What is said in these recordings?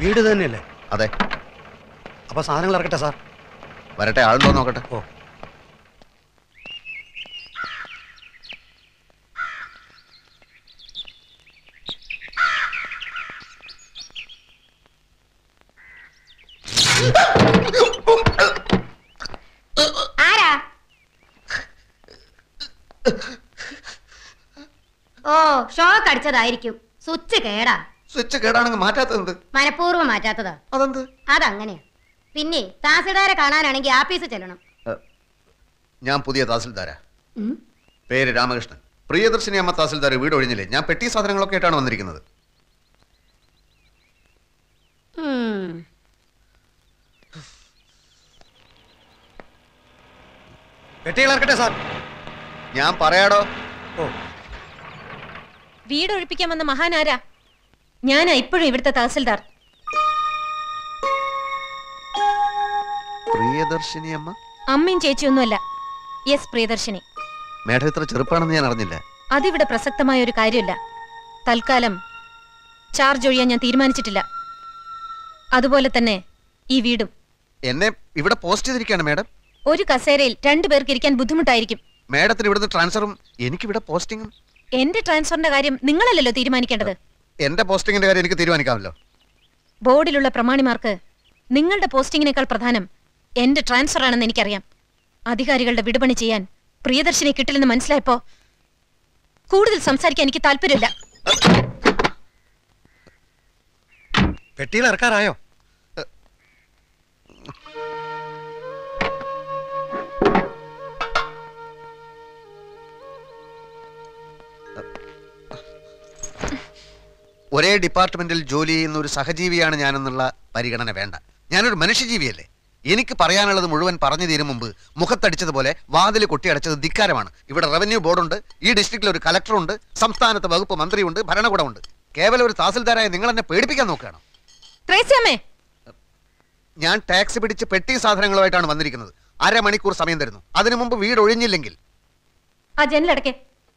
വീട് ഇത് തന്നെയല്ലേ അതെ അപ്പൊ സാധനങ്ങൾ ഇറക്കട്ടെ സാർ വരട്ടെ ആളുണ്ടോ നോക്കട്ടെ ഓ ആരാ ഓ ഷോക്ക് അടിച്ചതായിരിക്കും സ്വിച്ച് കേടാ സ്വിച്ച് കേടാണെങ്കിൽ മാറ്റാത്തത് മനഃപൂർവ്വം മാറ്റാത്തതാ അതെന്ത് അതങ്ങനെയാ പിന്നെ താസിൽദാരെ കാണാനാണെങ്കിൽ ആഫീസിൽ ചെല്ലണം ഞാൻ പുതിയ തഹസിൽദാരാ ഉം. പേര് രാമകൃഷ്ണൻ പ്രിയദർശിനി അമ്മ തഹസിൽദാർ വീട് ഒഴിഞ്ഞില്ലേ ഞാൻ പെട്ടി സാധനങ്ങളൊക്കെ ആയിട്ടാണ് വന്നിരിക്കുന്നത് ഉം. പെട്ടികൾ ഇറക്കട്ടെ സാർ ഞാൻ പറയാടോ ഓ വീട് ഒഴിപ്പിക്കാൻ വന്ന മഹാനാരാ ഞാനാ ഇപ്പോഴും ഇവിടുത്തെ തഹസിൽദാർ പ്രിയദർശിനി അമ്മ അമ്മയും ചേച്ചിയൊന്നുമല്ല യെസ് പ്രിയദർശിനി മേഡം ഇത്ര ചെറുപ്പാണെന്ന് ഞാൻ അറിഞ്ഞില്ല അതിവിടെ പ്രസക്തമായ ഒരു കാര്യമില്ല തൽക്കാലം ചാർജ് ഒഴിയാൻ ഞാൻ തീരുമാനിച്ചിട്ടില്ല അതുപോലെ തന്നെ ഈ വീടും എന്നെ ഇവിടെ പോസ്റ്റ് ചെയ്തിരിക്കുകയാണ് മേഡം ഒരു കസേരയിൽ രണ്ടു പേർക്ക് ഇരിക്കാൻ ബുദ്ധിമുട്ടായിരിക്കും മേഡത്തിന് ഇവിടുന്ന് ട്രാൻസ്ഫറും എനിക്കിവിടെ പോസ്റ്റിങ്ങും എന്റെ ട്രാൻസ്ഫറിന്റെ കാര്യം നിങ്ങളല്ലല്ലോ തീരുമാനിക്കേണ്ടത് എന്റെ പോസ്റ്റിങ്ങിന്റെ കാര്യം എനിക്ക് തീരുമാനിക്കാമല്ലോ ബോർഡിലുള്ള പ്രമാണിമാർക്ക് നിങ്ങളുടെ പോസ്റ്റിങ്ങിനേക്കാൾ പ്രധാനം എന്റെ ട്രാൻസ്ഫർ ആണെന്ന് എനിക്കറിയാം അധികാരികളുടെ വിടുപണി ചെയ്യാൻ പ്രിയദർശിനെ കിട്ടില്ലെന്ന് മനസ്സിലായപ്പോ കൂടുതൽ സംസാരിക്കാൻ എനിക്ക് താല്പര്യമില്ല പെട്ടികൾ ഇറക്കാറായോ ഒരേ ഡിപ്പാർട്ട്മെന്റിൽ ജോലി ചെയ്യുന്ന ഒരു സഹജീവിയാണ് ഞാനെന്നുള്ള പരിഗണന വേണ്ട ഞാനൊരു മനുഷ്യജീവിയല്ലേ എനിക്ക് പറയാനുള്ളത് മുഴുവൻ പറഞ്ഞു തീരും മുമ്പ് മുഖത്തടിച്ചതുപോലെ വാതിൽ കൊട്ടിയടച്ചത് ധിക്കാരമാണ് ഇവിടെ റവന്യൂ ബോർഡുണ്ട് ഈ ഡിസ്ട്രിക്റ്റിൽ ഒരു കലക്ടറുണ്ട് സംസ്ഥാനത്ത് വകുപ്പ് മന്ത്രിയുണ്ട് ഭരണകൂടമുണ്ട് കേവലം ഒരു തഹസിൽദാരായ നിങ്ങൾ എന്നെ പേടിപ്പിക്കാൻ നോക്കുകയാണ് ത്രേസ്യാമ്മേ ഞാൻ ടാക്സ് പിടിച്ച് പെട്ടി സാധനങ്ങളുമായിട്ടാണ് വന്നിരിക്കുന്നത് അരമണിക്കൂർ സമയം തരുന്നു അതിനു മുമ്പ് വീട് ഒഴിഞ്ഞില്ലെങ്കിൽ ആ ജനലടക്കെ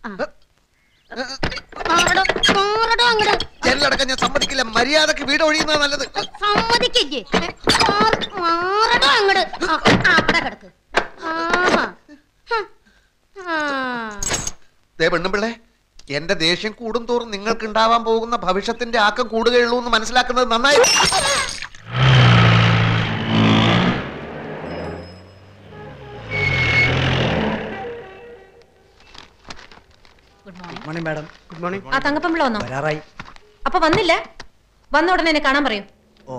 മാറടോ, മാറടോ അങ്ങട്. ജനലടക്കം ഞാൻ സമ്മതിക്കില്ല മര്യാദക്ക് വീട് ഒഴിയുന്നത് നല്ലത് സമ്മതിക്കില്ലേ മാറ്- മാറടോ അങ്ങട് ആ, ആ, അവിടെ കിടക്ക് ആഹാ. ഹ്. ആ. ദേ പെണ്ണുമ്പിള്ളേ എന്റെ ദേഷ്യം കൂടും തോറും നിങ്ങൾക്ക് ഉണ്ടാവാൻ പോകുന്ന ഭവിഷ്യത്തിന്റെ ആക്കം കൂടുകയുള്ളൂ എന്ന് മനസ്സിലാക്കുന്നത് നന്നായി good morning madam good morning ആ തങ്കപ്പമ്പിള വന്നോ വരാറായി അപ്പൊ വന്നില്ല വന്ന ഉടനെ എന്നെ കാണാൻ പറയൂ ഓ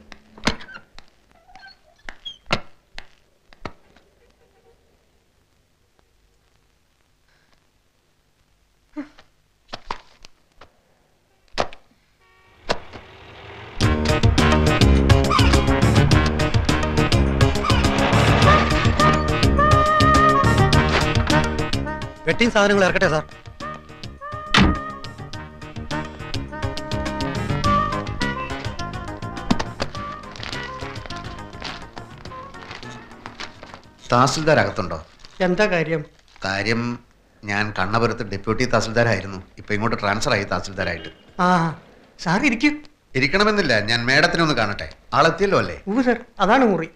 പെട്ടിയും സാധനങ്ങൾ ഇറക്കട്ടെ സാർ തഹസിൽദാർ അകത്തുണ്ടോ എന്താ കാര്യം കാര്യം ഞാൻ കണ്ണപുരത്ത് ഡെപ്യൂട്ടി തഹസിൽദാരായിരുന്നു ഇപ്പൊ ഇങ്ങോട്ട് ട്രാൻസ്ഫർ ആയി തഹസിൽദാരായിട്ട് ആ സാർ ഇരിക്കും ഇരിക്കണമെന്നില്ല ഞാൻ മേഡത്തിനെ ഒന്ന് കാണട്ടെ ആളെത്തിയല്ലോ അല്ലേ ഊ സാർ അതാണ് മുറി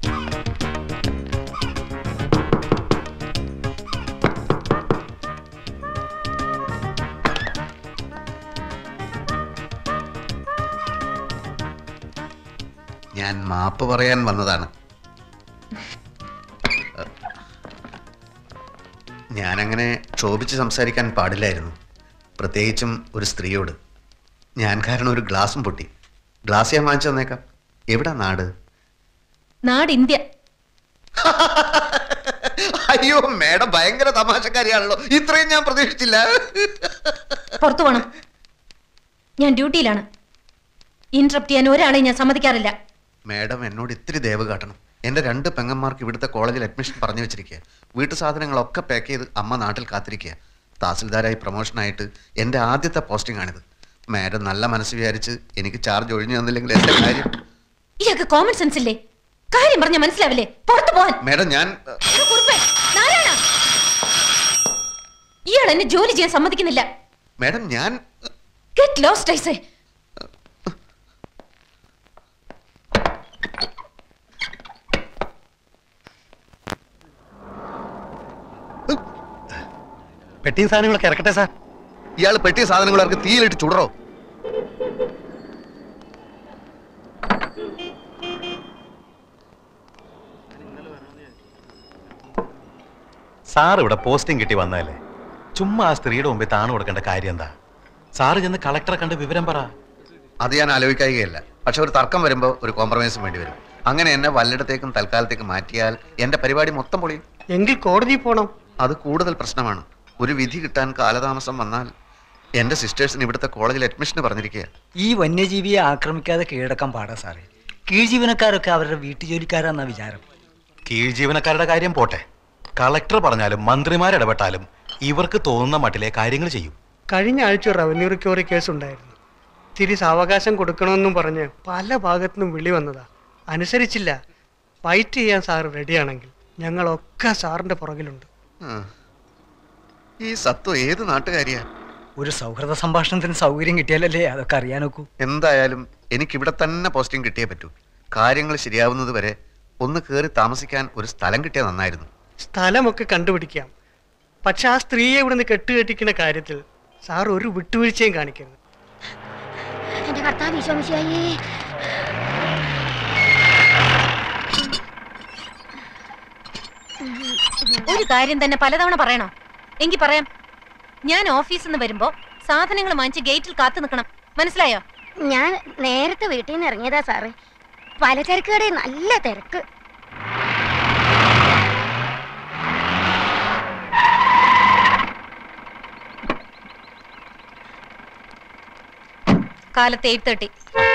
ഞാൻ മാപ്പ് പറയാൻ വന്നതാണ് ഞാനങ്ങനെ ക്ഷോഭിച്ച് സംസാരിക്കാൻ പാടില്ലായിരുന്നു പ്രത്യേകിച്ചും ഒരു സ്ത്രീയോട് ഞാൻ കാരണം ഒരു ഗ്ലാസും പൊട്ടി ഗ്ലാസ് ഞാൻ വാങ്ങിച്ചു തന്നേക്കാം എവിടാ നാട് നാട് ഇന്ത്യ അയ്യോ മേഡം ഭയങ്കര തമാശക്കാരിയാണല്ലോ ഇത്രയും ഞാൻ പ്രതീക്ഷിച്ചില്ല പുറത്തു പോണം ഞാൻ ഡ്യൂട്ടിയിലാണ് ഇന്ററപ്റ്റ് ചെയ്യാൻ ഒരാളെയും ഞാൻ സമ്മതിക്കാറില്ല മേഡം എന്നോട് ഇത്തിരി ദയവ് കാട്ടണം എൻ്റെ രണ്ട് പെങ്ങന്മാർക്ക് ഇവിടുത്തെ കോളേജിൽ അഡ്മിഷൻ പറഞ്ഞു വെച്ചിരിക്കുക വീട്ടു സാധനങ്ങളൊക്കെ പാക്ക് ചെയ്ത് അമ്മ നാട്ടിൽ കാത്തിരിക്കുക തഹസിൽദാരായി പ്രൊമോഷനായിട്ട് എൻ്റെ ആദ്യത്തെ പോസ്റ്റിംഗ് ആണിത് മേഡം നല്ല മനസ്സ് വിചാരിച്ച് എനിക്ക് ചാർജ് ഒഴിഞ്ഞു തന്നില്ലെങ്കിൽ എൻ്റെ കാര്യം ഇയാൾക്ക് കോമൺ സെൻസ് ഇല്ലേ കാര്യം പറഞ്ഞ മനസ്സിലാവില്ലേ പുറത്തു പോവാൻ മേഡം ഞാൻ എടോ കുറുപ്പേ, നാരായണ ഇയാൾ എന്നെ ജോലി ചെയ്യാൻ സമ്മതിക്കുന്നില്ല മേഡം ഞാൻ ഗെറ്റ് ലോസ്റ്റ് ഐസേ പെട്ടിയും സാധനങ്ങളൊക്കെ ഇറക്കട്ടെ സാർ ഇയാൾ പെട്ടിയ സാധനങ്ങളൊക്കെ തീയിലിട്ട് ചുടറോ സാർ ഇവിടെ പോസ്റ്റിംഗ് കിട്ടി വന്നതല്ലേ ചുമ്മാ ആ സ്ത്രീയുടെ മുമ്പിൽ താണു കൊടുക്കേണ്ട കാര്യം എന്താ സാറ് ചെന്ന് കളക്ടറെ കണ്ട് വിവരം പറ അത് ഞാൻ ആലോചിക്കുകയല്ല പക്ഷെ ഒരു തർക്കം വരുമ്പോൾ ഒരു കോംപ്രമൈസും വേണ്ടി വരും അങ്ങനെ എന്നെ വല്ലിടത്തേക്കും തൽക്കാലത്തേക്കും മാറ്റിയാൽ എന്റെ പരിപാടി മൊത്തം പൊളിയും എങ്കിൽ കോടതി പോണം അത് കൂടുതൽ പ്രശ്നമാണ് ഒരു വിധി കിട്ടാൻ കാലതാമസം വന്നാൽ എന്റെ സിസ്റ്റേഴ്സിന് ഇവിടുത്തെ കോളേജിൽ അഡ്മിഷന് പറഞ്ഞിരിക്കുക ഈ വന്യജീവിയെ ആക്രമിക്കാതെ കീഴടക്കാൻ പാടാ സാറേ കീഴ്ജീവനക്കാരൊക്കെ അവരുടെ വീട്ടുജോലിക്കാരാന്നാ വിചാരം കീഴ് ജീവനക്കാരുടെ കാര്യം പോട്ടെ കളക്ടർ പറഞ്ഞാലും മന്ത്രിമാരിടപെട്ടാലും ഇവർക്ക് തോന്നുന്ന മട്ടിലെ കാര്യങ്ങൾ ചെയ്യും കഴിഞ്ഞ ആഴ്ച റവന്യൂ റിക്കവറി കേസ് ഉണ്ടായിരുന്നു തിരി സാവകാശം കൊടുക്കണമെന്നും പറഞ്ഞ് പല ഭാഗത്തുനിന്നും വിളി വന്നതാ അനുസരിച്ചില്ല ഫൈറ്റ് ചെയ്യാൻ സാർ റെഡിയാണെങ്കിൽ ഞങ്ങളൊക്കെ സാറിന്റെ പുറകിലുണ്ട് ആ. ഈ സത്വം ഏത് നാട്ടുകാരിയാ ഒരു സൗഹൃദ സംഭാഷണത്തിന് സൗകര്യം കിട്ടിയാലല്ലേ അതൊക്കെ അറിയാനൊക്കൂ എന്തായാലും എനിക്ക് ഇവിടെ തന്നെ പോസ്റ്റിംഗ് കിട്ടിയേ പറ്റൂ കാര്യങ്ങൾ ശരിയാവുന്നത് വരെ ഒന്ന് കയറി താമസിക്കാൻ ഒരു സ്ഥലം കിട്ടിയാൽ നന്നായിരുന്നു സ്ഥലമൊക്കെ കണ്ടുപിടിക്കാം പക്ഷെ ആ സ്ത്രീയെ ഇവിടുന്ന് കെട്ടുകെട്ടിക്കുന്ന കാര്യത്തിൽ സാർ ഒരു വിട്ടുവീഴ്ചയും കാണിക്കരുത് എന്റെ ഭർത്താവ് വിശ്വമിശായേ ഒരു കാര്യം തന്നെ പലതവണ പറയണോ എങ്കി പറയാം ഞാൻ ഓഫീസിൽ നിന്ന് വരുമ്പോ സാധനങ്ങൾ വാങ്ങിച്ച് ഗേറ്റിൽ കാത്തു നിൽക്കണം മനസ്സിലായോ ഞാൻ നേരത്തെ വീട്ടിൽ നിന്ന് ഇറങ്ങിയതാ സാറ് പലചരക്ക് കടയിൽ നല്ല തിരക്ക് കാലത്ത് എയ്റ്റ് തേർട്ടി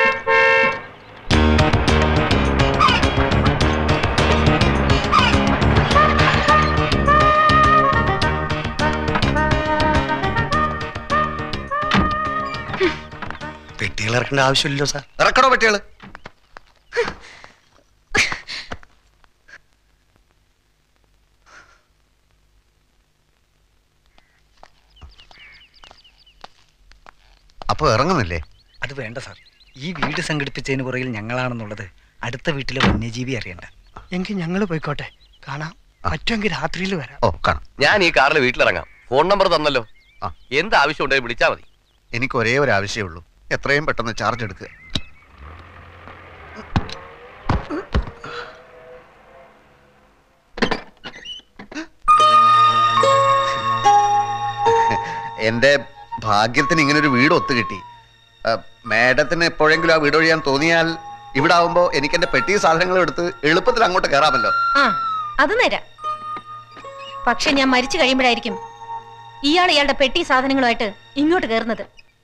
പെട്ടികൾ ഇറക്കേണ്ട ആവശ്യമില്ലല്ലോ സാർ ഇറക്കടോ പറ്റിയാള് അപ്പൊ ഇറങ്ങുന്നില്ലേ അത് വേണ്ട സാർ ഈ വീട് സംഘടിപ്പിച്ചതിന് പുറകിൽ ഞങ്ങളാണെന്നുള്ളത് അടുത്ത വീട്ടിലെ വന്യജീവി അറിയണ്ട എങ്കിൽ ഞങ്ങൾ പോയിക്കോട്ടെ കാണാം പറ്റുമെങ്കിൽ രാത്രിയിൽ വരാം ഓ കാണാം ഞാൻ ഈ കാറിൽ വീട്ടിലിറങ്ങാം ഫോൺ നമ്പർ തന്നല്ലോ ആ. എന്ത് ആവശ്യം ഉണ്ടെങ്കിൽ വിളിച്ചാൽ മതി എനിക്ക് ഒരേ ഒരു ആവശ്യമേ ഉള്ളൂ എത്രയും പെട്ടെന്ന് ചാർജ് എടുക്കുക എന്റെ ഭാഗ്യത്തിന് ഇങ്ങനെ ഒരു വീട് ഒത്തു കിട്ടി ആ, മാഡത്തിന് എപ്പോഴെങ്കിലും ആ വീട് ഒഴിയാൻ തോന്നിയാൽ ഇവിടെ ആവുമ്പോ എനിക്ക് എന്റെ പെട്ടി സാധനങ്ങളും എടുത്ത് എളുപ്പത്തിൽ അങ്ങോട്ട് കയറാമല്ലോ ആ അത് നേരാ പക്ഷെ ഞാൻ മരിച്ചു കഴിയുമ്പോഴായിരിക്കും ഇയാൾ ഇയാളുടെ പെട്ടി സാധനങ്ങളുമായിട്ട് ഇങ്ങോട്ട് കയറുന്നത്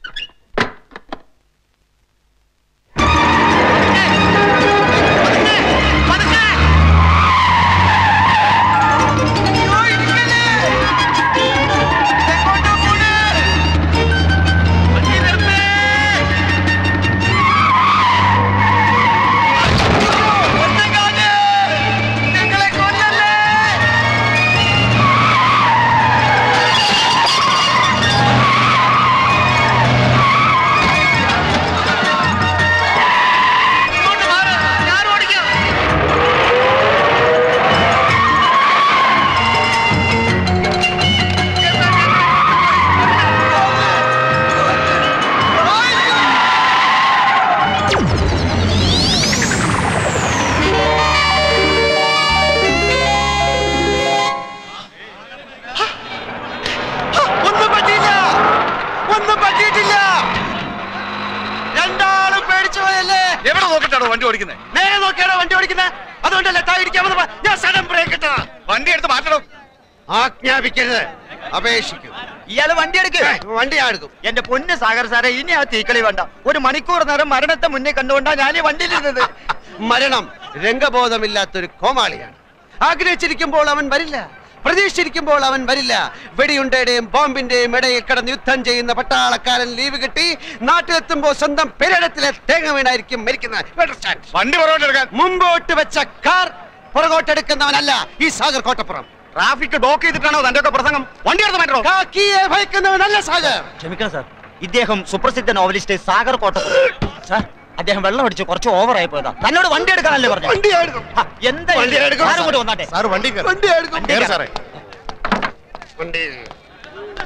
ഒന്നും പറ്റിയില്ല ഒന്നും പറ്റിയിട്ടില്ല രണ്ടാളും പേടിച്ചു പോയല്ലേ എവിടെ നോക്കിട്ടാണോ വണ്ടി ഓടിക്കുന്നത് നേരെ നോക്കിയാണോ വണ്ടി ഓടിക്കുന്നത് അതുകൊണ്ടല്ലേ താ ഇടിക്കാമെന്ന് പ- ഞാൻ സഡൻ ബ്രേക്ക് ഇട്ടതാ വണ്ടി എടുത്ത് മാറ്റണം ആജ്ഞാപിക്കരുത് അപേക്ഷിക്കും ഇയാള് വണ്ടി എടുക്ക് വണ്ടി ഞാൻ എടുക്കും എന്റെ പൊന്ന് സാഗർ സാറേ ഇനി ആ തീക്കളി വേണ്ട ഒരു മണിക്കൂർ നേരം മരണത്തെ മുന്നേ കണ്ടുകൊണ്ടാ ഞാൻ ഈ വണ്ടിയിലിരുന്നത് മരണം രംഗബോധമില്ലാത്തൊരു കോമാളിയാണ് ആഗ്രഹിച്ചിരിക്കുമ്പോൾ അവൻ വരില്ല പ്രതീക്ഷിച്ചിരിക്കുമ്പോൾ അവൻ വരില്ല വെടിയുണ്ടയുടെയും ബോംബിന്റെയും ഇടയിൽ കിടന്ന് യുദ്ധം ചെയ്യുന്ന പട്ടാളക്കാരൻ ലീവ് കിട്ടി നാട്ടിലെത്തുമ്പോൾ സ്വന്തം പെരടത്തിലെ തേങ്ങ വീണായിരിക്കും മരിക്കുന്നത് Understand? വണ്ടി പുറകോട്ട് എടുക്കാൻ മുമ്പോട്ട് വെച്ച കാർ പുറകോട്ടെടുക്കുന്നവനല്ല ഈ സാഗർ കോട്ടപ്പുറം ട്രാഫിക് ബ്ലോക്ക് ചെയ്തിട്ടാണോ തന്റെ ഒക്കെ പ്രസംഗം വണ്ടി എടുത്ത് മാറ്റണോ കാക്കിയെ ഭയക്കുന്നവനല്ല സാഗർ ക്ഷമിക്കണം സാർ ഇദ്ദേഹം സുപ്രസിദ്ധ നോവലിസ്റ്റ് സാഗർ കോട്ട സാർ അദ്ദേഹം വെള്ളം അടിച്ച് കുറച്ച് ഓവർ ആയി പോയതാ തന്നോട് വണ്ടി എടുക്കാനല്ലേ പറഞ്ഞു വണ്ടി ഞാൻ എടുക്കും ആ, എന്താ വണ്ടി എടുക്കും സാർ ഇങ്ങോട്ട് വന്നാട്ടെ സാർ വണ്ടി വണ്ടി എടുക്കും വണ്ടി കയറ്. വണ്ടി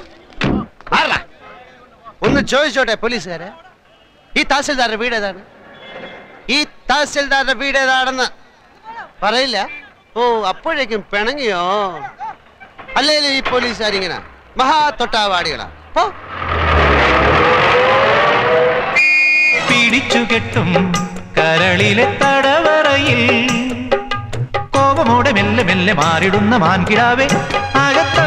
ഒന്ന് ചോദിച്ചോട്ടെ പോലീസുകാരെ ഈ തഹസിൽദാരുടെ വീട് ഏതാണ് ഈ തഹസിൽദാരുടെ വീട് ഏതാണെന്ന് പറയില്ല ഓ അപ്പോഴേക്കും പിണങ്ങിയോ അല്ലേലും ഈ പോലീസുകാരിങ്ങനെ മഹാ തൊട്ടാവാടികളാ പോ പിടിച്ചു കെട്ടും കരളിലെ തടവറയിൽ കോപമോടെ മെല്ലെ മെല്ലെ മാറിടുന്ന മാൻകിടാവെ അകത്ത